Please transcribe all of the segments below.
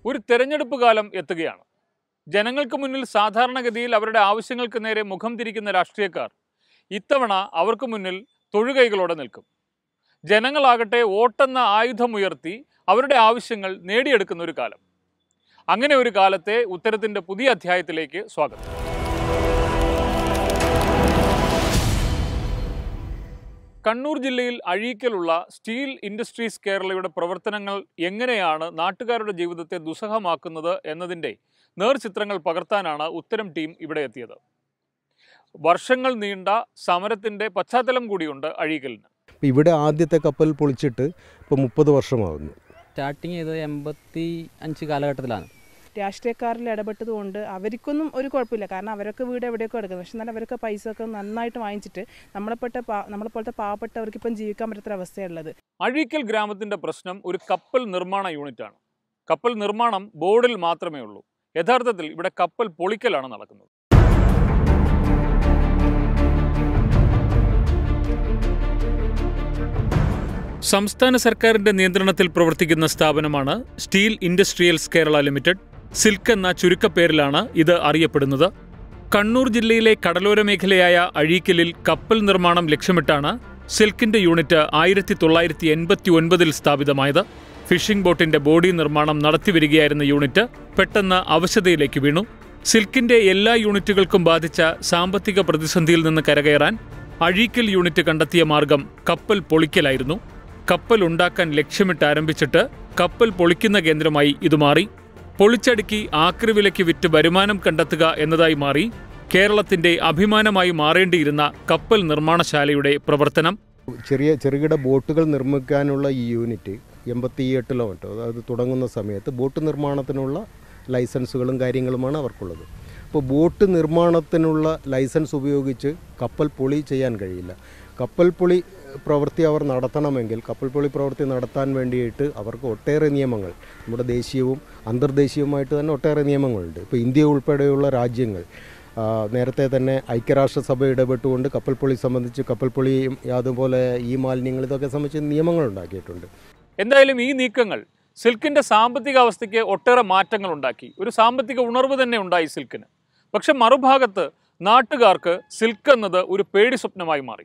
ഒരു തെരഞ്ഞെടുപ്പ് കാലം എത്തുകയാണ് ജനങ്ങൾക്ക് മുന്നിൽ സാധാരണഗതിയിൽ അവരുടെ ആവശ്യങ്ങൾക്ക് നേരെ മുഖം തിരിക്കുന്ന രാഷ്ട്രീയക്കാർ ഇത്തവണ അവർക്ക് മുന്നിൽ തൊഴുകൈകളോടെ നിൽക്കും ജനങ്ങളാകട്ടെ വോട്ടെന്ന ആയുധമുയർത്തി അവരുടെ ആവശ്യങ്ങൾ നേടിയെടുക്കുന്ന ഒരു കാലം അങ്ങനെ ഒരു കാലത്തെ ഉത്തരത്തിൻ്റെ പുതിയ അധ്യായത്തിലേക്ക് സ്വാഗതം കണ്ണൂർ ജില്ലയിൽ അഴീക്കലുള്ള സ്റ്റീൽ ഇൻഡസ്ട്രീസ് കേരളയുടെ പ്രവർത്തനങ്ങൾ എങ്ങനെയാണ് നാട്ടുകാരുടെ ജീവിതത്തെ ദുസ്സഹമാക്കുന്നത് എന്നതിൻ്റെ നേർചിത്രങ്ങൾ പകർത്താനാണ് ഉത്തരം ടീം ഇവിടെ എത്തിയത് വർഷങ്ങൾ നീണ്ട സമരത്തിൻ്റെ പശ്ചാത്തലം കൂടിയുണ്ട് അഴീക്കലിന് ഇപ്പം ഇവിടെ ആദ്യത്തെ കപ്പൽ പൊളിച്ചിട്ട് ഇപ്പോൾ മുപ്പത് വർഷമാകുന്നു സ്റ്റാർട്ടിങ് ചെയ്തത് എൺപത്തി അഞ്ച് കാലഘട്ടത്തിലാണ് രാഷ്ട്രീയക്കാരിൽ ഇടപെട്ടതുകൊണ്ട് അവർക്കൊന്നും ഒരു കുഴപ്പമില്ല കാരണം അവരൊക്കെ വീട് എവിടെയൊക്കെ എടുക്കുന്നത് പക്ഷെ എന്നാലും അവരൊക്കെ പൈസ ഒക്കെ നന്നായിട്ട് വാങ്ങിച്ചിട്ട് നമ്മളെപ്പെട്ട പാ നമ്മളെപ്പോലത്തെ പാവപ്പെട്ടവർക്ക് ഇപ്പം ജീവിക്കാൻ പറ്റാത്ത അവസ്ഥയുള്ളത് അഴീക്കൽ ഗ്രാമത്തിൻ്റെ പ്രശ്നം ഒരു കപ്പൽ നിർമ്മാണ യൂണിറ്റാണ് കപ്പൽ നിർമ്മാണം ബോർഡിൽ മാത്രമേ ഉള്ളൂ യഥാർത്ഥത്തിൽ ഇവിടെ കപ്പൽ പൊളിക്കലാണ് നടക്കുന്നത് സംസ്ഥാന സർക്കാരിന്റെ നിയന്ത്രണത്തിൽ പ്രവർത്തിക്കുന്ന സ്ഥാപനമാണ് steel industrials Kerala limited silk എന്ന ചുരുക്കപ്പേരിലാണ് ഇത് അറിയപ്പെടുന്നത് കണ്ണൂർ ജില്ലയിലെ കടലോര മേഖലയായ അഴീക്കലിൽ കപ്പൽ നിർമ്മാണം ലക്ഷ്യമിട്ടാണ് സിൽക്കിന്റെ യൂണിറ്റ് ആയിരത്തി തൊള്ളായിരത്തി എൺപത്തി ഒൻപതിൽ സ്ഥാപിതമായത് ഫിഷിംഗ് ബോട്ടിന്റെ ബോഡി നിർമ്മാണം നടത്തിവരികയായിരുന്ന യൂണിറ്റ് പെട്ടെന്ന് അവശതയിലേക്ക് വീണു സിൽക്കിന്റെ എല്ലാ യൂണിറ്റുകൾക്കും ബാധിച്ച സാമ്പത്തിക പ്രതിസന്ധിയിൽ നിന്ന് കരകയറാൻ അഴീക്കൽ യൂണിറ്റ് കണ്ടെത്തിയ മാർഗം കപ്പൽ പൊളിക്കലായിരുന്നു കപ്പൽ ഉണ്ടാക്കാൻ ലക്ഷ്യമിട്ട് ആരംഭിച്ചിട്ട് കപ്പൽ പൊളിക്കുന്ന കേന്ദ്രമായി ഇത് മാറി പൊളിച്ചടുക്കി ആക്രിവിലയ്ക്ക് വിറ്റ് വരുമാനം കണ്ടെത്തുക എന്നതായി മാറി കേരളത്തിന്റെ അഭിമാനമായി മാറേണ്ടിയിരുന്ന കപ്പൽ നിർമ്മാണശാലയുടെ പ്രവർത്തനം ചെറിയ ചെറുകിട ബോട്ടുകൾ നിർമ്മിക്കാനുള്ള ഈ യൂണിറ്റ് എൺപത്തി എട്ടിലോ മറ്റോ അതായത് തുടങ്ങുന്ന സമയത്ത് ബോട്ട് നിർമ്മാണത്തിനുള്ള ലൈസൻസുകളും കാര്യങ്ങളുമാണ് അവർക്കുള്ളത് അപ്പോൾ ബോട്ട് നിർമ്മാണത്തിനുള്ള ലൈസൻസ് ഉപയോഗിച്ച് കപ്പൽ പൊളി ചെയ്യാൻ കഴിയില്ല കപ്പൽ പൊളി പ്രവൃത്തി അവർ നടത്തണമെങ്കിൽ കപ്പൽ പൊളി പ്രവൃത്തി നടത്താൻ വേണ്ടിയിട്ട് അവർക്ക് ഒട്ടേറെ നിയമങ്ങൾ നമ്മുടെ ദേശീയവും അന്തർദേശീയവുമായിട്ട് തന്നെ ഒട്ടേറെ നിയമങ്ങളുണ്ട് ഇപ്പോൾ ഇന്ത്യ ഉൾപ്പെടെയുള്ള രാജ്യങ്ങൾ ആ, നേരത്തെ തന്നെ ഐക്യരാഷ്ട്രസഭ ഇടപെട്ടുകൊണ്ട് കപ്പൽ പൊളി സംബന്ധിച്ച് കപ്പൽ പൊളിയും അതുപോലെ ഈ മാലിന്യങ്ങൾ ഇതൊക്കെ സംബന്ധിച്ച് നിയമങ്ങൾ ഉണ്ടാക്കിയിട്ടുണ്ട് എന്തായാലും ഈ നീക്കങ്ങൾ സിൽക്കിന്റെ സാമ്പത്തിക അവസ്ഥയ്ക്ക് ഒട്ടേറെ മാറ്റങ്ങൾ ഉണ്ടാക്കി ഒരു സാമ്പത്തിക ഉണർവ് തന്നെ ഉണ്ടായി സിൽക്കിന് പക്ഷെ മറുഭാഗത്ത് നാട്ടുകാർക്ക് സിൽക്ക് എന്നത് ഒരു പേടി സ്വപ്നമായി മാറി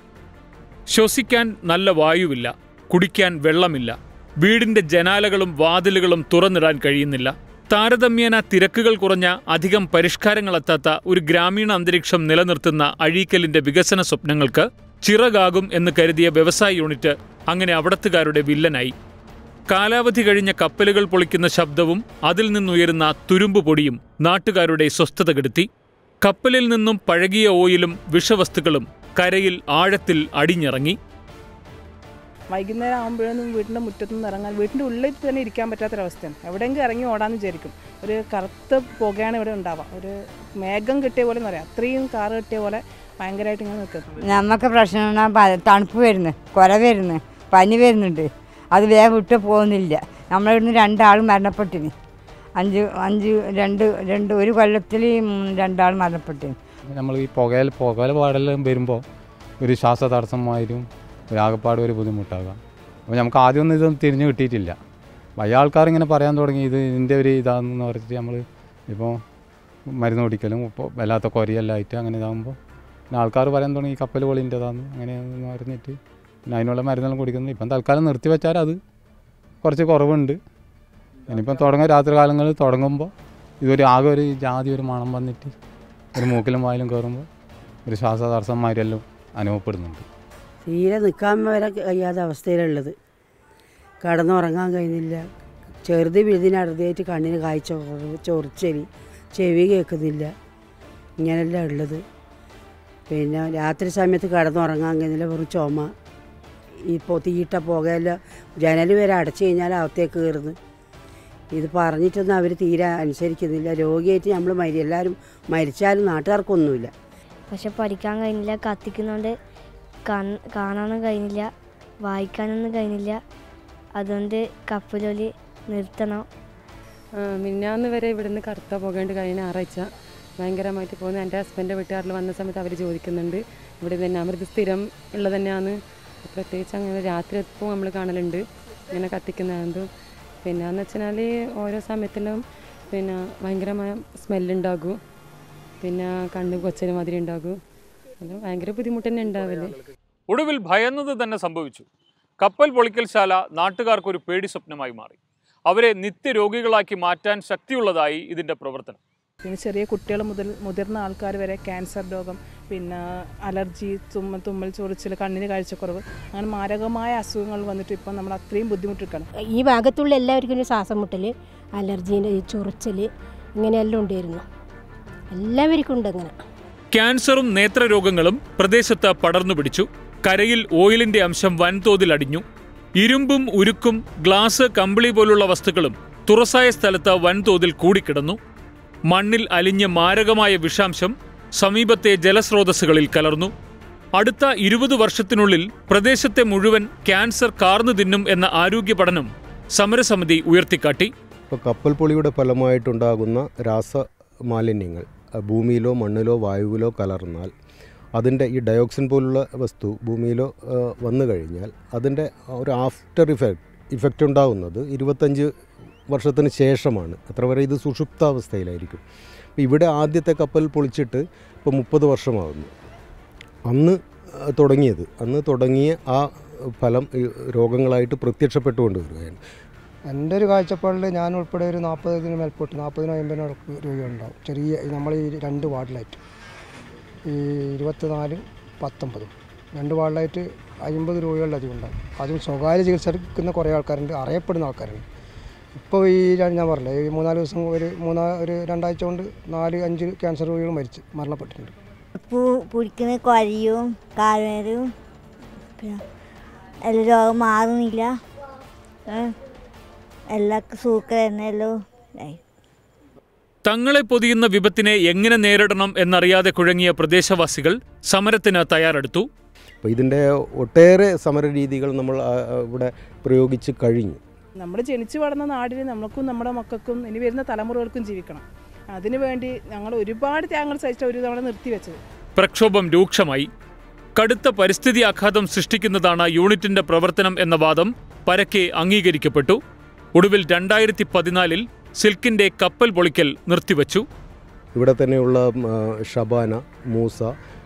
ശ്വസിക്കാൻ നല്ല വായുവില്ല കുടിക്കാൻ വെള്ളമില്ല വീടിന്റെ ജനാലകളും വാതിലുകളും തുറന്നിടാൻ കഴിയുന്നില്ല താരതമ്യേന തിരക്കുകൾ കുറഞ്ഞ അധികം പരിഷ്കാരങ്ങളെത്താത്ത ഒരു ഗ്രാമീണ അന്തരീക്ഷം നിലനിർത്തുന്ന അഴീക്കലിന്റെ വികസന സ്വപ്നങ്ങൾക്ക് ചിറകാകും എന്ന് കരുതിയ വ്യവസായ യൂണിറ്റ് അങ്ങനെ അവിടത്തുകാരുടെ വില്ലനായി കാലാവധി കഴിഞ്ഞ കപ്പലുകൾ പൊളിക്കുന്ന ശബ്ദവും അതിൽ നിന്നുയരുന്ന തുരുമ്പ് പൊടിയും നാട്ടുകാരുടെ സ്വസ്ഥത കെടുത്തി കപ്പലിൽ നിന്നും പഴകിയ ഓയിലും വിഷവസ്തുക്കളും കരയിൽ ആഴത്തിൽ അടിഞ്ഞിറങ്ങി വൈകുന്നേരം ആകുമ്പോഴൊന്നും വീട്ടിൻ്റെ മുറ്റത്തുനിന്ന് ഇറങ്ങാൻ വീട്ടിൻ്റെ ഉള്ളിൽ തന്നെ ഇരിക്കാൻ പറ്റാത്തൊരവസ്ഥയാണ് എവിടെയെങ്കിലും ഇറങ്ങി ഓടാമെന്ന് വിചാരിക്കും ഒരു കറുത്ത പുകയാണ് ഇവിടെ ഉണ്ടാവുക ഒരു മേഘം കിട്ടിയ പോലെ എന്ന് പറയാം അത്രയും കാറ് കിട്ടിയ പോലെ ഭയങ്കരമായിട്ട് ഇങ്ങനെ നിൽക്കും നമുക്ക് പ്രശ്നം പ- തണുപ്പ് വരുന്നു കുര വരുന്നു പനി വരുന്നുണ്ട് അത് വേഗം വിട്ട് പോകുന്നില്ല നമ്മളിവിടുന്ന് രണ്ടാൾ മരണപ്പെട്ടിന് അഞ്ച് അഞ്ച് രണ്ട് രണ്ട് ഒരു കൊല്ലത്തിൽ രണ്ടാൾ മരണപ്പെട്ടിന് നമ്മൾ ഈ പുകയിൽ പുകയില പാടെല്ലാം വരുമ്പോൾ ഒരു ശ്വാസ തടസ്സമായാലും ഒരു ആകപ്പാട് ഒരു ബുദ്ധിമുട്ടാകാം അപ്പോൾ നമുക്ക് ആദ്യമൊന്നും ഇതൊന്നും തിരിഞ്ഞു കിട്ടിയിട്ടില്ല വലിയ ആൾക്കാർ ഇങ്ങനെ പറയാൻ തുടങ്ങി ഇത് ഇതിൻ്റെ ഒരു ഇതാണെന്ന് പറഞ്ഞിട്ട് നമ്മൾ ഇപ്പോൾ മരുന്ന് കുടിക്കലും ഇപ്പോൾ വല്ലാത്ത കൊരയെല്ലാം ആയിട്ട് അങ്ങനെ ഇതാകുമ്പോൾ പിന്നെ ആൾക്കാർ പറയാൻ തുടങ്ങി ഈ കപ്പൽ പൊളിൻ്റെതാണ് അങ്ങനെയാണെന്ന് പറഞ്ഞിട്ട് പിന്നെ അതിനുള്ള മരുന്നെല്ലാം കുടിക്കുന്നു ഇപ്പം തൽക്കാലം നിർത്തി വെച്ചാൽ അത് കുറച്ച് കുറവുണ്ട് ഇനിയിപ്പം തുടങ്ങുക രാത്രി കാലങ്ങളിൽ തുടങ്ങുമ്പോൾ ഇതൊരു ആകെ ഒരു ജാതി ഒരു മണം വന്നിട്ട് ഒരു മൂക്കിലും വായിലും കയറുമ്പോൾ ഒരു ശ്വാസതടസ്സം മാതിരിയെല്ലാം അനുഭവപ്പെടുന്നുണ്ട് തീരെ നിൽക്കാൻ വരെ കഴിയാത്ത അവസ്ഥയിലുള്ളത് കിടന്നുറങ്ങാൻ കഴിയുന്നില്ല ചെറുത് വിഴുതിനടുത്തായിട്ട് കണ്ണിന് കാഴ്ച കുറവ് ചൊറിച്ചല് ചെവി കേൾക്കുന്നില്ല ഇങ്ങനെല്ലാം ഉള്ളത് പിന്നെ രാത്രി സമയത്ത് കിടന്നുറങ്ങാൻ കഴിയുന്നില്ല വെറും ചുമ ഇപ്പോൾ തീട്ട പുകയെല്ലാം ജനൽ വരെ അടച്ചു കഴിഞ്ഞാൽ അകത്തേക്ക് കയറുന്നു ഇത് പറഞ്ഞിട്ടൊന്നും അവർ തീരെ അനുസരിക്കുന്നില്ല രോഗിയായിട്ട് നമ്മൾ മരി എല്ലാവരും മരിച്ചാലും നാട്ടുകാർക്കൊന്നുമില്ല പക്ഷെ പഠിക്കാൻ കഴിഞ്ഞില്ല കത്തിക്കുന്നതുകൊണ്ട് കൺ- കാണാനൊന്നും കഴിഞ്ഞില്ല വായിക്കാനൊന്നും കഴിഞ്ഞില്ല അതുകൊണ്ട് കപ്പലൊലി നിർത്തണം ആ, മിനിഞ്ഞാന്ന് വരെ ഇവിടുന്ന് കറുത്ത പോകേണ്ട കഴിഞ്ഞ ഞായറാഴ്ച ഭയങ്കരമായിട്ട് പോകുന്നു എൻ്റെ ഹസ്ബൻഡ് വീട്ടുകാരിൽ വന്ന സമയത്ത് അവർ ചോദിക്കുന്നുണ്ട് ഇവിടെ തന്നെ അമൃത് സ്ഥിരം ഉള്ളത് തന്നെയാണ് പ്രത്യേകിച്ച് അങ്ങനെ രാത്രി എപ്പോൾ നമ്മൾ കാണലുണ്ട് ഇങ്ങനെ കത്തിക്കുന്നതും പിന്നെ എന്ന് വെച്ചാൽ ഓരോ സമയത്തിലും പിന്നെ ഭയങ്കരമായ സ്മെല്ലുണ്ടാകും പിന്നെ കണ്ണ് കൊച്ചന് മാതിരി ഉണ്ടാകും അത് ഭയങ്കര ബുദ്ധിമുട്ട് തന്നെ ഉണ്ടാവല് ഒടുവിൽ ഭയന്നത് തന്നെ സംഭവിച്ചു കപ്പൽ പൊളിക്കൽശാല നാട്ടുകാർക്കൊരു പേടി സ്വപ്നമായി മാറി അവരെ നിത്യരോഗികളാക്കി മാറ്റാൻ ശക്തിയുള്ളതായി ഇതിന്റെ പ്രവർത്തനം പിന്നെ ചെറിയ കുട്ടികൾ മുതൽ മുതിർന്ന ആൾക്കാർ വരെ ക്യാൻസർ രോഗം പിന്നെ അലർജി തുമ്മൽ തുമ്മൽ ചൊറിച്ചിൽ കണ്ണിന് കാഴ്ചക്കുറവ് അങ്ങനെ മാരകമായ അസുഖങ്ങൾ വന്നിട്ട് ഇപ്പം നമ്മൾ അത്രയും ബുദ്ധിമുട്ടിരിക്കണം ഈ ഭാഗത്തുള്ള എല്ലാവർക്കും ഒരു ശ്വാസം മുട്ടൽ അലർജീൻ്റെ ചൊറിച്ചൽ ഇങ്ങനെയെല്ലാം ഉണ്ടായിരുന്നു എല്ലാവർക്കും ഉണ്ട് അങ്ങനെ ക്യാൻസറും നേത്രരോഗങ്ങളും പ്രദേശത്ത് പടർന്നു പിടിച്ചു കരയിൽ ഓയിലിന്റെ അംശം വൻതോതിൽ അടിഞ്ഞു ഇരുമ്പും ഉരുക്കും ഗ്ലാസ് കമ്പിളി പോലുള്ള വസ്തുക്കളും തുറസായ സ്ഥലത്ത് വൻതോതിൽ കൂടിക്കിടന്നു മണ്ണിൽ അലിഞ്ഞ മാരകമായ വിഷാംശം സമീപത്തെ ജലസ്രോതസ്സുകളിൽ കലർന്നു അടുത്ത ഇരുപത് വർഷത്തിനുള്ളിൽ പ്രദേശത്തെ മുഴുവൻ ക്യാൻസർ കാർന്നു തിന്നും എന്ന ആരോഗ്യ പഠനം സമരസമിതി ഉയർത്തിക്കാട്ടി ഇപ്പോൾ കപ്പൽ പൊളിയുടെ ഫലമായിട്ടുണ്ടാകുന്ന രാസ മാലിന്യങ്ങൾ അഹ് ഭൂമിയിലോ മണ്ണിലോ വായുവിലോ കലർന്നാൽ അതിൻ്റെ ഈ ഡയോക്സിൻ പോലുള്ള വസ്തു ഭൂമിയിലോ അഹ് വന്നു കഴിഞ്ഞാൽ അതിൻ്റെ ഒരു ആഫ്റ്റർ ഇഫക്റ്റ് ഇഫക്റ്റ് ഉണ്ടാകുന്നത് ഇരുപത്തഞ്ച് വർഷത്തിന് ശേഷമാണ് അത്ര വരെ ഇത് സുഷുപ്താവസ്ഥയിലായിരിക്കും അപ്പോൾ ഇവിടെ ആദ്യത്തെ കപ്പൽ പൊളിച്ചിട്ട് ഇപ്പോൾ മുപ്പത് വർഷമാകുന്നു അന്ന് അഹ് തുടങ്ങിയത് അന്ന് തുടങ്ങിയ ആ ഫലം ഈ രോഗങ്ങളായിട്ട് പ്രത്യക്ഷപ്പെട്ടുകൊണ്ട് വരികയാണ് എൻ്റെ ഒരു കാഴ്ചപ്പാടിൽ ഞാൻ ഉൾപ്പെടെ ഒരു നാൽപ്പതിന് മേൽപോട്ട് നാൽപ്പതിനോ അമ്പതിനോ രൂപയുണ്ടാവും ചെറിയ നമ്മൾ ഈ രണ്ട് വാർഡിലായിട്ട് ഈ ഇരുപത്തിനാലും പത്തൊമ്പതും രണ്ട് വാർഡിലായിട്ട് അമ്പത് രൂപകളിലധികം ഉണ്ടാവും അതും സ്വകാര്യ ചികിത്സ എടുക്കുന്ന കുറേ ആൾക്കാരുണ്ട് അറിയപ്പെടുന്ന ആൾക്കാരുണ്ട് ഇപ്പോൾ ഈ രണ്ട് ഞാൻ പറഞ്ഞില്ലേ ഈ മൂന്നാല് ദിവസം ഒരു മൂന്നാ ഒരു രണ്ടാഴ്ച കൊണ്ട് നാല് അഞ്ച് ക്യാൻസർ രോഗികൾ മരിച്ച് മരണപ്പെട്ടിട്ടുണ്ട് പൂ പിടിക്കുന്ന കൊരയും കാലുവേരും പിന്നെ എല്ലാ രോഗം മാറുന്നില്ല ഏ? എല്ലാ സൂക്കർ എന്നെല്ലോ ഇതായി തങ്ങളെ പൊതിയുന്ന വിപത്തിനെ എങ്ങനെ നേരിടണം എന്നറിയാതെ കുഴങ്ങിയ പ്രദേശവാസികൾ സമരത്തിന് തയ്യാറെടുത്തു അപ്പോൾ ഇതിൻ്റെ ഒട്ടേറെ സമര രീതികൾ നമ്മൾ ആ, ആ, ഇവിടെ പ്രയോഗിച്ച് കഴിഞ്ഞു നമ്മൾ ജനിച്ചു വളർന്ന നാടിൽ നമുക്കും നമ്മുടെ മക്കൾക്കും ഇനി വരുന്ന തലമുറകൾക്കും ജീവിക്കണം അതിനുവേണ്ടി ഞങ്ങൾ ഒരുപാട് ത്യാഗങ്ങൾ സഹിച്ച ഒരു തവണ നിർത്തിവെച്ചത് പ്രക്ഷോഭം രൂക്ഷമായി കടുത്ത പരിസ്ഥിതി ആഘാതം സൃഷ്ടിക്കുന്നതാണ് യൂണിറ്റിന്റെ പ്രവർത്തനം എന്ന വാദം പരക്കെ അംഗീകരിക്കപ്പെട്ടു ഒടുവിൽ രണ്ടായിരത്തി പതിനാലിൽ സിൽക്കിന്റെ കപ്പൽ പൊളിക്കൽ നിർത്തിവച്ചു ഇവിടെ തന്നെയുള്ള ഉം, ആ, ഷബാന മൂസ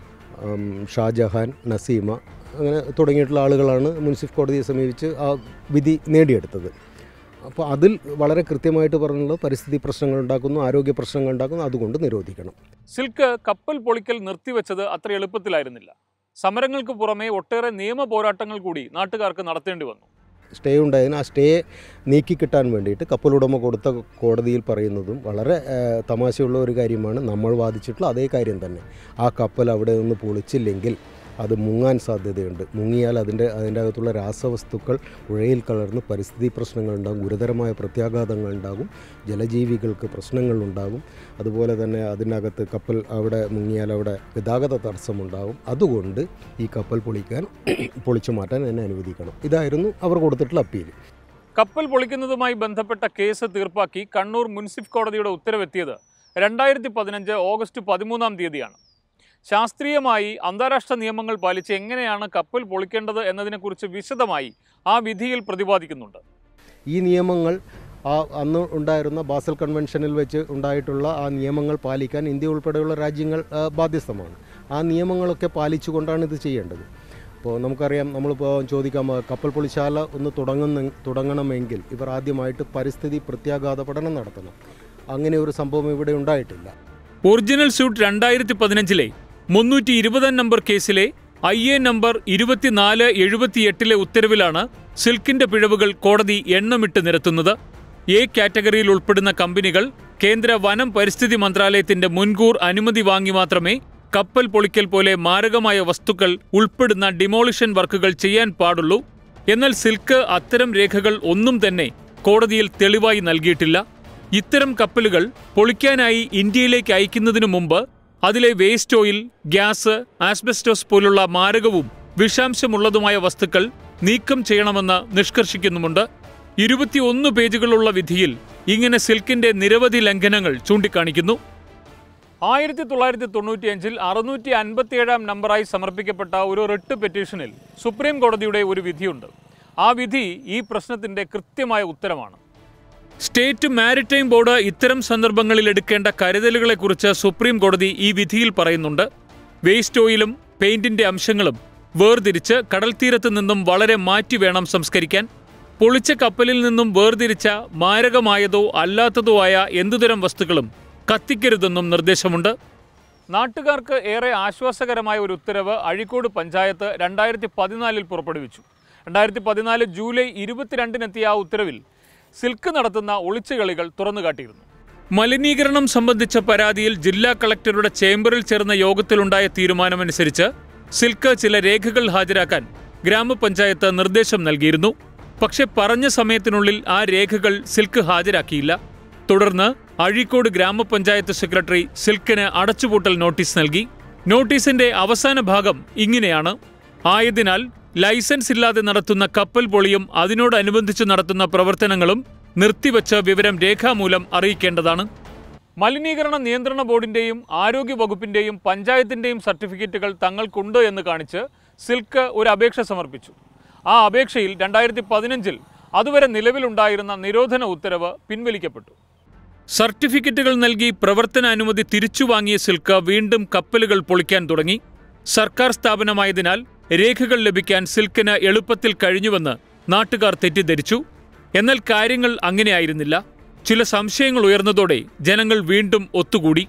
ഉം, ഷാജഹാൻ നസീമ അങ്ങനെ തുടങ്ങിയിട്ടുള്ള ആളുകളാണ് മുൻസിഫ് കോടതിയെ സമീപിച്ച് ആ വിധി നേടിയെടുത്തത് അപ്പോൾ അതിൽ വളരെ കൃത്യമായിട്ട് പറഞ്ഞുള്ളത് പരിസ്ഥിതി പ്രശ്നങ്ങൾ ഉണ്ടാക്കുന്നു ആരോഗ്യ പ്രശ്നങ്ങൾ ഉണ്ടാക്കുന്നു അതുകൊണ്ട് നിരോധിക്കണം സിൽക്ക് കപ്പൽ പൊളിക്കൽ നിർത്തിവെച്ചത് അത്ര എളുപ്പത്തിലായിരുന്നില്ല സമരങ്ങൾക്ക് പുറമെ ഒട്ടേറെ നിയമ പോരാട്ടങ്ങൾ കൂടി നാട്ടുകാർക്ക് നടത്തേണ്ടി വന്നു സ്റ്റേ ഉണ്ടായതിന് ആ സ്റ്റേ നീക്കിക്കിട്ടാൻ വേണ്ടിയിട്ട് കപ്പലുടമ കൊടുത്ത കോടതിയിൽ പറയുന്നതും വളരെ ആ, തമാശയുള്ള ഒരു കാര്യമാണ് നമ്മൾ വാദിച്ചിട്ടുള്ള അതേ കാര്യം തന്നെ ആ കപ്പൽ അവിടെ നിന്ന് പൊളിച്ചില്ലെങ്കിൽ അത് മുങ്ങാൻ സാധ്യതയുണ്ട് മുങ്ങിയാൽ അതിൻ്റെ അതിൻ്റെ അകത്തുള്ള രാസവസ്തുക്കൾ പുഴയിൽ കലർന്ന് പരിസ്ഥിതി പ്രശ്നങ്ങളുണ്ടാകും ഗുരുതരമായ പ്രത്യാഘാതങ്ങൾ ഉണ്ടാകും ജലജീവികൾക്ക് പ്രശ്നങ്ങളുണ്ടാകും അതുപോലെ തന്നെ അതിനകത്ത് കപ്പൽ അവിടെ മുങ്ങിയാൽ അവിടെ ഗതാഗത തടസ്സമുണ്ടാകും അതുകൊണ്ട് ഈ കപ്പൽ പൊളിക്കാൻ പൊളിച്ചു മാറ്റാൻ എന്നെ അനുവദിക്കണം ഇതായിരുന്നു അവർ കൊടുത്തിട്ടുള്ള അപ്പീൽ കപ്പൽ പൊളിക്കുന്നതുമായി ബന്ധപ്പെട്ട കേസ് തീർപ്പാക്കി കണ്ണൂർ മുൻസിഫ് കോടതിയുടെ ഉത്തരവെത്തിയത് രണ്ടായിരത്തി പതിനഞ്ച് ഓഗസ്റ്റ് പതിമൂന്നാം തീയതിയാണ് ശാസ്ത്രീയമായി അന്താരാഷ്ട്ര നിയമങ്ങൾ പാലിച്ച് എങ്ങനെയാണ് കപ്പൽ പൊളിക്കേണ്ടത് എന്നതിനെക്കുറിച്ച് വിശദമായി ആ വിധിയിൽ പ്രതിപാദിക്കുന്നുണ്ട് ഈ നിയമങ്ങൾ ആ അന്ന് ഉണ്ടായിരുന്ന ബാസൽ കൺവെൻഷനിൽ വെച്ച് ഉണ്ടായിട്ടുള്ള ആ നിയമങ്ങൾ പാലിക്കാൻ ഇന്ത്യ ഉൾപ്പെടെയുള്ള രാജ്യങ്ങൾ ആ, ബാധ്യസ്ഥമാണ് ആ നിയമങ്ങളൊക്കെ പാലിച്ചുകൊണ്ടാണ് ഇത് ചെയ്യേണ്ടത് അപ്പോൾ നമുക്കറിയാം നമ്മളിപ്പോൾ ചോദിക്കാം ആ, കപ്പൽ പൊളിശാല ഒന്ന് തുടങ്ങുന്ന തുടങ്ങണമെങ്കിൽ ഇവർ ആദ്യമായിട്ട് പരിസ്ഥിതി പ്രത്യാഘാത പഠനം നടത്തണം അങ്ങനെ ഒരു സംഭവം ഇവിടെ ഉണ്ടായിട്ടില്ല ഒറിജിനൽ സ്യൂട്ട് രണ്ടായിരത്തി പതിനഞ്ചിലെ മുന്നൂറ്റി ഇരുപതാം നമ്പർ കേസിലെ ഐ എ നമ്പർ ഇരുപത്തിനാല് എഴുപത്തിയെട്ടിലെ ഉത്തരവിലാണ് സിൽക്കിന്റെ പിഴവുകൾ കോടതി എണ്ണമിട്ട് നിരത്തുന്നത് എ കാറ്റഗറിയിൽ ഉൾപ്പെടുന്ന കമ്പനികൾ കേന്ദ്ര വനം പരിസ്ഥിതി മന്ത്രാലയത്തിന്റെ മുൻകൂർ അനുമതി വാങ്ങി മാത്രമേ കപ്പൽ പൊളിക്കൽ പോലെ മാരകമായ വസ്തുക്കൾ ഉൾപ്പെടുന്ന ഡിമോളിഷൻ വർക്കുകൾ ചെയ്യാൻ പാടുള്ളൂ എന്നാൽ സിൽക്ക് അത്തരം രേഖകൾ ഒന്നും തന്നെ കോടതിയിൽ തെളിവായി നൽകിയിട്ടില്ല ഇത്തരം കപ്പലുകൾ പൊളിക്കാനായി ഇന്ത്യയിലേക്ക് അയക്കുന്നതിനു മുമ്പ് അതിലെ വേസ്റ്റ് ഓയിൽ ഗ്യാസ് ആസ്ബെസ്റ്റോസ് പോലുള്ള മാരകവും വിഷാംശമുള്ളതുമായ വസ്തുക്കൾ നീക്കം ചെയ്യണമെന്ന് നിഷ്കർഷിക്കുന്നുമുണ്ട് ഇരുപത്തിയൊന്ന് പേജുകളുള്ള വിധിയിൽ ഇങ്ങനെ സിൽക്കിന്റെ നിരവധി ലംഘനങ്ങൾ ചൂണ്ടിക്കാണിക്കുന്നു ആയിരത്തി തൊള്ളായിരത്തി തൊണ്ണൂറ്റിയഞ്ചിൽ അറുന്നൂറ്റി അൻപത്തിയേഴാം നമ്പറായി സമർപ്പിക്കപ്പെട്ട ഒരു റിട്ട് പെറ്റീഷനിൽ സുപ്രീം കോടതിയുടെ ഒരു വിധിയുണ്ട് ആ വിധി ഈ പ്രശ്നത്തിന്റെ കൃത്യമായ ഉത്തരമാണ് സ്റ്റേറ്റ് മാരിടൈം ബോർഡ് ഇത്തരം സന്ദർഭങ്ങളിൽ എടുക്കേണ്ട കരുതലുകളെക്കുറിച്ച് സുപ്രീം കോടതി ഈ വിധിയിൽ പറയുന്നുണ്ട് വേസ്റ്റ് ഓയിലും പെയിന്റിന്റെ അംശങ്ങളും വേർതിരിച്ച് കടൽത്തീരത്ത് നിന്നും വളരെ മാറ്റി വേണം സംസ്കരിക്കാൻ പൊളിച്ച കപ്പലിൽ നിന്നും വേർതിരിച്ച മാരകമായതോ അല്ലാത്തതോ ആയ എന്തുതരം വസ്തുക്കളും കത്തിക്കരുതെന്നും നിർദ്ദേശമുണ്ട് നാട്ടുകാർക്ക് ഏറെ ആശ്വാസകരമായ ഒരു ഉത്തരവ് അഴീക്കോട് പഞ്ചായത്ത് രണ്ടായിരത്തി പതിനാലിൽ പുറപ്പെടുവിച്ചു രണ്ടായിരത്തി പതിനാല് ജൂലൈ ഇരുപത്തിരണ്ടിനെത്തിയ ആ ഉത്തരവിൽ സിൽക്ക് നടത്തുന്ന ഒളിച്ചുകളികൾ തുറന്നുകാട്ടിയിരുന്നു മലിനീകരണം സംബന്ധിച്ച പരാതിയിൽ ജില്ലാ കളക്ടറുടെ ചേംബറിൽ ചേർന്ന യോഗത്തിലുണ്ടായ തീരുമാനമനുസരിച്ച് സിൽക്ക് ചില രേഖകൾ ഹാജരാക്കാൻ ഗ്രാമപഞ്ചായത്ത് നിർദ്ദേശം നൽകിയിരുന്നു പക്ഷെ പറഞ്ഞ സമയത്തിനുള്ളിൽ ആ രേഖകൾ സിൽക്ക് ഹാജരാക്കിയില്ല തുടർന്ന് അഴീക്കോട് ഗ്രാമപഞ്ചായത്ത് സെക്രട്ടറി സിൽക്കിന് അടച്ചുപൂട്ടൽ നോട്ടീസ് നൽകി നോട്ടീസിന്റെ അവസാന ഭാഗം ഇങ്ങനെയാണ് ആയതിനാൽ ലൈസൻസ് ഇല്ലാതെ നടത്തുന്ന കപ്പൽ പൊളിയും അതിനോടനുബന്ധിച്ച് നടത്തുന്ന പ്രവർത്തനങ്ങളും നിർത്തിവച്ച വിവരം രേഖാമൂലം അറിയിക്കേണ്ടതാണ് മലിനീകരണ നിയന്ത്രണ ബോർഡിന്റെയും ആരോഗ്യ വകുപ്പിന്റെയും പഞ്ചായത്തിന്റെയും സർട്ടിഫിക്കറ്റുകൾ തങ്ങൾക്കുണ്ട് എന്ന് കാണിച്ച് സിൽക്ക് ഒരു അപേക്ഷ സമർപ്പിച്ചു ആ അപേക്ഷയിൽ രണ്ടായിരത്തി പതിനഞ്ചിൽ അതുവരെ നിലവിലുണ്ടായിരുന്ന നിരോധന ഉത്തരവ് പിൻവലിക്കപ്പെട്ടു സർട്ടിഫിക്കറ്റുകൾ നൽകി പ്രവർത്തന അനുമതി തിരിച്ചു വാങ്ങിയ സിൽക്ക് വീണ്ടും കപ്പലുകൾ പൊളിക്കാൻ തുടങ്ങി സർക്കാർ സ്ഥാപനമായതിനാൽ രേഖകൾ ലഭിക്കാൻ സിൽക്കിന് എളുപ്പത്തിൽ കഴിഞ്ഞുവെന്ന് നാട്ടുകാർ തെറ്റിദ്ധരിച്ചു എന്നാൽ കാര്യങ്ങൾ അങ്ങനെയായിരുന്നില്ല ചില സംശയങ്ങൾ ഉയർന്നതോടെ ജനങ്ങൾ വീണ്ടും ഒത്തുകൂടി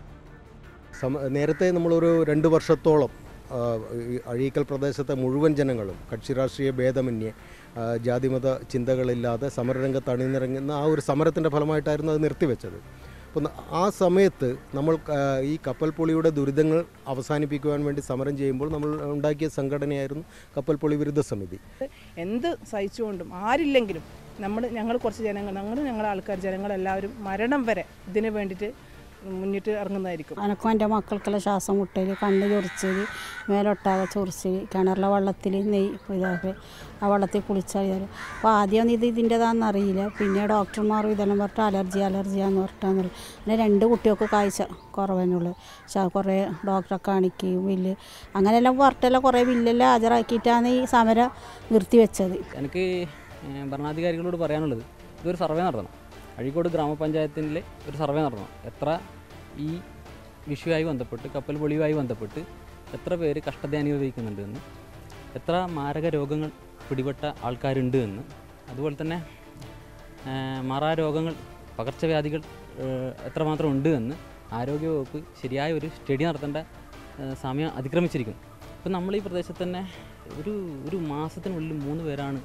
സമ നേരത്തെ നമ്മളൊരു രണ്ട് വർഷത്തോളം ആ, ഈ അഴീക്കൽ പ്രദേശത്തെ മുഴുവൻ ജനങ്ങളും കക്ഷി രാഷ്ട്രീയ ഭേദമന്യേ ആ, ജാതിമത ചിന്തകളില്ലാതെ സമരരംഗത്ത് അണിനിറങ്ങുന്ന ആ ഒരു സമരത്തിൻ്റെ ഫലമായിട്ടായിരുന്നു അത് നിർത്തിവെച്ചത് അപ്പം ആ സമയത്ത് നമ്മൾ ആ, ഈ കപ്പൽ പൊളിയുടെ ദുരിതങ്ങൾ അവസാനിപ്പിക്കുവാൻ വേണ്ടി സമരം ചെയ്യുമ്പോൾ നമ്മൾ ഉണ്ടാക്കിയ സംഘടനയായിരുന്നു കപ്പൽ പൊളി വിരുദ്ധ സമിതി എന്ത് സഹിച്ചുകൊണ്ടും ആരില്ലെങ്കിലും നമ്മൾ ഞങ്ങൾ കുറച്ച് ജനങ്ങൾ ഞങ്ങൾ ഞങ്ങളുടെ ആൾക്കാർ ജനങ്ങളെല്ലാവരും മരണം വരെ ഇതിന് വേണ്ടിയിട്ട് മുന്നിട്ട് ഇറങ്ങുന്നതായിരിക്കും അനക്കും എൻ്റെ മക്കൾക്കെല്ലാം ശ്വാസം മുട്ടൽ കണ്ണ് ചൊറിച്ചൽ മേലൊട്ടാകെ ചൊറിച്ചൽ കിണറിലെ വെള്ളത്തിൽ നെയ് ഇതാക്കി ആ വെള്ളത്തിൽ കുളിച്ചാൽ ഇതാ അപ്പോൾ ആദ്യം ഇത് ഇതിൻ്റെതാണെന്ന് അറിയില്ല പിന്നെ ഡോക്ടർമാർ ഇതെല്ലാം പറഞ്ഞിട്ട് അലർജി അലർജിയാന്ന് പറഞ്ഞിട്ടാന്ന് പറയും പിന്നെ രണ്ട് കുട്ടികൾക്ക് കാഴ്ച കുറവനുള്ളു പക്ഷേ കുറേ ഡോക്ടറെ കാണിക്കുകയും ബില്ല് അങ്ങനെയെല്ലാം പറഞ്ഞിട്ടെല്ലാം കുറേ ബില്ലെല്ലാം ഹാജരാക്കിയിട്ടാണ് ഈ സമരം നിർത്തിവെച്ചത് എനിക്ക് ഏഹ്, ഭരണാധികാരികളോട് പറയാനുള്ളത് ഇതൊരു സർവേ നടത്തണം അഴീക്കോട് ഗ്രാമപഞ്ചായത്തിൽ ഒരു സർവേ നടത്തണം എത്ര ഈ വിഷയവുമായി ബന്ധപ്പെട്ട് കപ്പൽ പൊളിയുമായി ബന്ധപ്പെട്ട് എത്ര പേര് കഷ്ടത അനുഭവിക്കുന്നുണ്ട് എന്ന് എത്ര മാരക രോഗങ്ങൾ പിടിപെട്ട ആൾക്കാരുണ്ട് എന്ന് അതുപോലെ തന്നെ ഏഹ്, മാറാ രോഗങ്ങൾ പകർച്ചവ്യാധികൾ ഏഹ്, എത്രമാത്രം ഉണ്ട് എന്ന് ആരോഗ്യവകുപ്പ് ശരിയായ ഒരു സ്റ്റഡി നടത്തേണ്ട ഏഹ്, സമയം അതിക്രമിച്ചിരിക്കുന്നു ഇപ്പം നമ്മൾ ഈ പ്രദേശത്ത് തന്നെ ഒരു ഒരു മാസത്തിനുള്ളിൽ മൂന്ന് പേരാണ്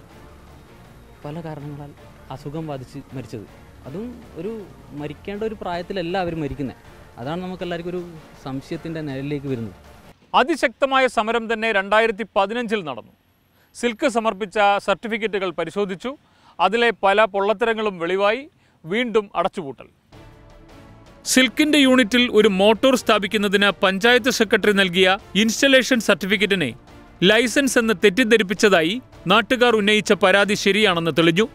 പല കാരണങ്ങളാൽ അസുഖം ബാധിച്ച് മരിച്ചത് അതും ഒരു മരിക്കേണ്ട ഒരു പ്രായത്തിലല്ല അവർ മരിക്കുന്നത് അതാണ് നമുക്കെല്ലാവർക്കും ഒരു സംശയത്തിൻ്റെ നിഴലിലേക്ക് വരുന്നത് അതിശക്തമായ സമരം തന്നെ രണ്ടായിരത്തി പതിനഞ്ചിൽ നടന്നു സിൽക്ക് സമർപ്പിച്ച സർട്ടിഫിക്കറ്റുകൾ പരിശോധിച്ചു അതിലെ പല പൊള്ളത്തരങ്ങളും വെളിവായി വീണ്ടും അടച്ചുപൂട്ടൽ സിൽക്കിന്റെ യൂണിറ്റിൽ ഒരു മോട്ടോർ സ്ഥാപിക്കുന്നതിന് പഞ്ചായത്ത് സെക്രട്ടറി നൽകിയ ഇൻസ്റ്റലേഷൻ സർട്ടിഫിക്കറ്റിനെ ലൈസൻസ് എന്ന് തെറ്റിദ്ധരിപ്പിച്ചതായി നാട്ടുകാർ ഉന്നയിച്ച പരാതി ശരിയാണെന്ന് തെളിഞ്ഞു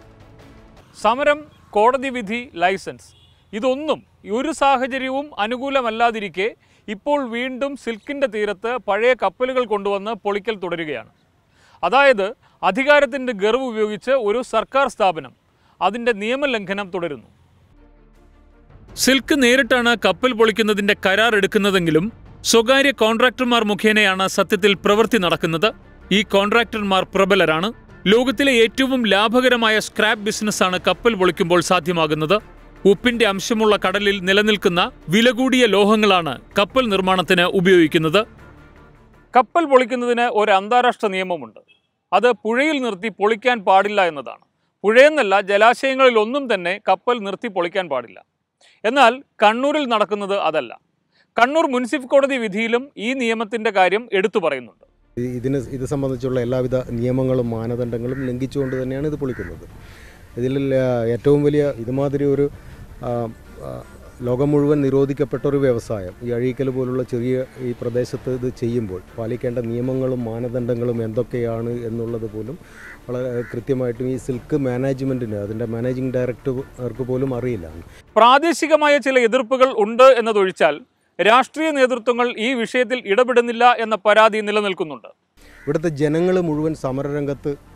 സമരം കോടതി വിധി ലൈസൻസ് ഇതൊന്നും ഒരു സാഹചര്യവും അനുകൂലമല്ലാതിരിക്കെ ഇപ്പോൾ വീണ്ടും സിൽക്കിന്റെ തീരത്ത് പഴയ കപ്പലുകൾ കൊണ്ടുവന്ന് പൊളിക്കൽ തുടരുകയാണ് അതായത് അധികാരത്തിന്റെ ഗർവ് ഉപയോഗിച്ച് ഒരു സർക്കാർ സ്ഥാപനം അതിന്റെ നിയമലംഘനം തുടരുന്നു സിൽക്ക് നേരിട്ടാണ് കപ്പൽ പൊളിക്കുന്നതിന്റെ കരാർ എടുക്കുന്നതെങ്കിലും സ്വകാര്യ കോൺട്രാക്ടർമാർ മുഖേനയാണ് സത്യത്തിൽ പ്രവൃത്തി നടക്കുന്നത് ഈ കോൺട്രാക്ടർമാർ പ്രബലരാണ് ലോകത്തിലെ ഏറ്റവും ലാഭകരമായ സ്ക്രാപ്പ് ബിസിനസ്സാണ് കപ്പൽ പൊളിക്കുമ്പോൾ സാധ്യമാകുന്നത് ഉപ്പിന്റെ അംശമുള്ള കടലിൽ നിലനിൽക്കുന്ന വില കൂടിയ ലോഹങ്ങളാണ് കപ്പൽ നിർമ്മാണത്തിന് ഉപയോഗിക്കുന്നത് കപ്പൽ പൊളിക്കുന്നതിന് ഒരു അന്താരാഷ്ട്ര നിയമമുണ്ട് അത് പുഴയിൽ നിർത്തി പൊളിക്കാൻ പാടില്ല എന്നതാണ് പുഴയെന്നല്ല ജലാശയങ്ങളിൽ ഒന്നും തന്നെ കപ്പൽ നിർത്തി പൊളിക്കാൻ പാടില്ല എന്നാൽ കണ്ണൂരിൽ നടക്കുന്നത് അതല്ല കണ്ണൂർ മുനിസിഫ് കോടതി വിധിയിലും ഈ നിയമത്തിന്റെ കാര്യം എടുത്തു പറയുന്നുണ്ട് ഈ- ഇതിന് ഇത് സംബന്ധിച്ചുള്ള എല്ലാവിധ നിയമങ്ങളും മാനദണ്ഡങ്ങളും ലംഘിച്ചുകൊണ്ട് തന്നെയാണ് ഇത് പൊളിക്കുന്നത് ഇതിൽ ആ, ഏറ്റവും വലിയ ഇതുമാതിരി ഒരു ആ, ആ, ലോകം മുഴുവൻ നിരോധിക്കപ്പെട്ട ഒരു വ്യവസായം ഈ അഴീക്കൽ പോലുള്ള ചെറിയ ഈ പ്രദേശത്ത് ഇത് ചെയ്യുമ്പോൾ പാലിക്കേണ്ട നിയമങ്ങളും മാനദണ്ഡങ്ങളും എന്തൊക്കെയാണ് എന്നുള്ളത് പോലും വളരെ കൃത്യമായിട്ടും ഈ സിൽക്ക് മാനേജ്മെൻറ്റിന് അതിൻ്റെ മാനേജിംഗ് ഡയറക്ടർക്ക് പോലും അറിയില്ല പ്രാദേശികമായ ചില എതിർപ്പുകൾ ഉണ്ട് എന്നതൊഴിച്ചാൽ രാഷ്ട്രീയ നേതൃത്വങ്ങൾ ഈ വിഷയത്തിൽ ഇടപെടുന്നില്ല എന്ന പരാതി നിലനിൽക്കുന്നുണ്ട് ഇവിടുത്തെ ജനങ്ങൾ മുഴുവൻ സമരരംഗത്ത് അ-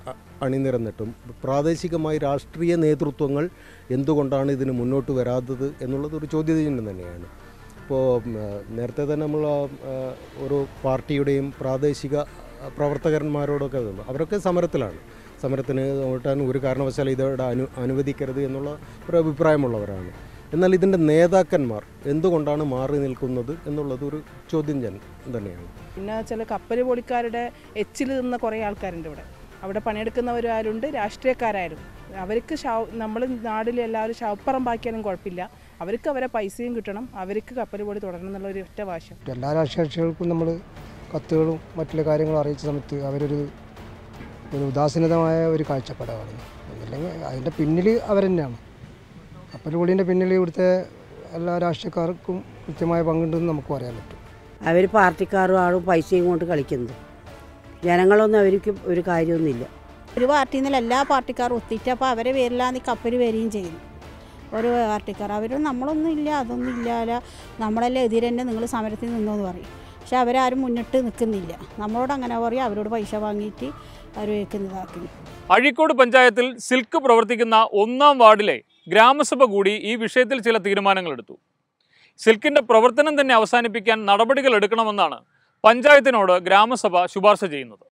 അണിനിരന്നിട്ടും പ്രാദേശികമായി രാഷ്ട്രീയ നേതൃത്വങ്ങൾ എന്തുകൊണ്ടാണ് ഇതിന് മുന്നോട്ട് വരാത്തത് എന്നുള്ളത് ഒരു ചോദ്യചിഹ്നം തന്നെയാണ് ഇപ്പോൾ ഉം, ആ, നേരത്തെ തന്നെ നമ്മൾ ആ, ആ, ഒരു പാർട്ടിയുടെയും പ്രാദേശിക ആ, പ്രവർത്തകന്മാരോടൊക്കെ ഇത് അവരൊക്കെ സമരത്തിലാണ് സമരത്തിന് ഓട്ടാൻ ഒരു കാരണവശാലും ഇതോടെ അനു അനുവദിക്കരുത് എന്നുള്ള ഒരു അഭിപ്രായമുള്ളവരാണ് എന്നാൽ ഇതിൻ്റെ നേതാക്കന്മാർ എന്തുകൊണ്ടാണ് മാറി നിൽക്കുന്നത് എന്നുള്ളത് ഒരു ചോദ്യം ഞാൻ തന്നെയാണ് പിന്നെ ചില കപ്പൽ പൊളിക്കാരുടെ എച്ചിൽ നിന്ന കുറേ ആൾക്കാരുണ്ട് ഇവിടെ അവിടെ പണിയെടുക്കുന്നവരാരുണ്ട് രാഷ്ട്രീയക്കാരായാലും അവർക്ക് ഷാവ് നമ്മൾ നാട്ടിൽ എല്ലാവരും ശവപ്പറമ്പാക്കിയാലും കുഴപ്പമില്ല അവർക്ക് അവരെ പൈസയും കിട്ടണം അവർക്ക് കപ്പൽ പൊളി തുടരണം എന്നുള്ള ഒരു ഒറ്റ വാശം എല്ലാ രാഷ്ട്രീയ കക്ഷികൾക്കും നമ്മൾ കത്തുകളും മറ്റുള്ള കാര്യങ്ങളും അറിയിച്ച സമയത്ത് അവരൊരു ഒരു ഉദാസീനതമായ ഒരു കാഴ്ചപ്പാടാണ് ഒന്നില്ലെങ്കിൽ അതിൻ്റെ പിന്നിൽ അവരെന്നെയാണ് കപ്പൽ പൊളീൻ്റെ പിന്നിൽ ഇവിടുത്തെ എല്ലാ രാഷ്ട്രീയക്കാർക്കും കൃത്യമായ പങ്കുണ്ടെന്ന് നമുക്ക് പറയാൻ പറ്റും അവർ പാർട്ടിക്കാരും ആളും പൈസയും കൊണ്ട് കളിക്കുന്നത് ജനങ്ങളൊന്നും അവർക്ക് ഒരു കാര്യമൊന്നുമില്ല ഒരു പാർട്ടിയിൽ നിന്നല്ല എല്ലാ പാർട്ടിക്കാരും ഒത്തിട്ട് അപ്പോൾ അവരെ പേരിലാണ് ഈ കപ്പൽ വരികയും ചെയ്യുന്നു ഓരോ പാർട്ടിക്കാർ അവർ നമ്മളൊന്നും ഇല്ല അതൊന്നും ഇല്ല നമ്മളെല്ലാം എതിരെ തന്നെ നിങ്ങൾ സമരത്തിൽ നിന്നോന്ന് പറയും പക്ഷെ അവരാരും മുന്നിട്ട് നിൽക്കുന്നില്ല നമ്മളോട് അങ്ങനെ പറയും അവരോട് പൈസ വാങ്ങിയിട്ട് അവർ വെക്കുന്നതാക്കുന്നു അഴീക്കോട് പഞ്ചായത്തിൽ സിൽക്ക് പ്രവർത്തിക്കുന്ന ഒന്നാം വാർഡിലെ ഗ്രാമസഭ കൂടി ഈ വിഷയത്തിൽ ചില തീരുമാനങ്ങൾ എടുത്തു സിൽക്കിന്റെ പ്രവർത്തനം തന്നെ അവസാനിപ്പിക്കാൻ നടപടികൾ എടുക്കണമെന്നാണ് പഞ്ചായത്തിനോട് ഗ്രാമസഭ ശുപാർശ ചെയ്യുന്നത്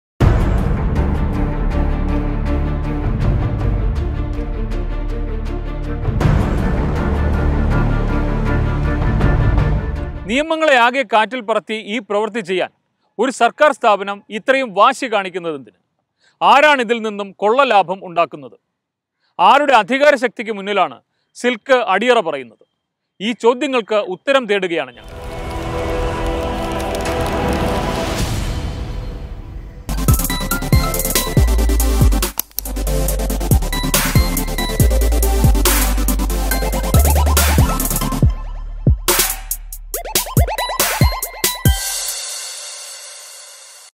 നിയമങ്ങളെ ആകെ കാറ്റിൽ പറത്തി ഈ പ്രവൃത്തി ചെയ്യാൻ ഒരു സർക്കാർ സ്ഥാപനം ഇത്രയും വാശി കാണിക്കുന്നതെന്തിന് ആരാണ് ഇതിൽ നിന്നും കൊള്ള ലാഭം ഉണ്ടാക്കുന്നത് ആരുടെ അധികാര ശക്തിക്ക് മുന്നിലാണ് സിൽക്ക് അടിയറ പറയുന്നത് ഈ ചോദ്യങ്ങൾക്ക് ഉത്തരം തേടുകയാണ് ഞാൻ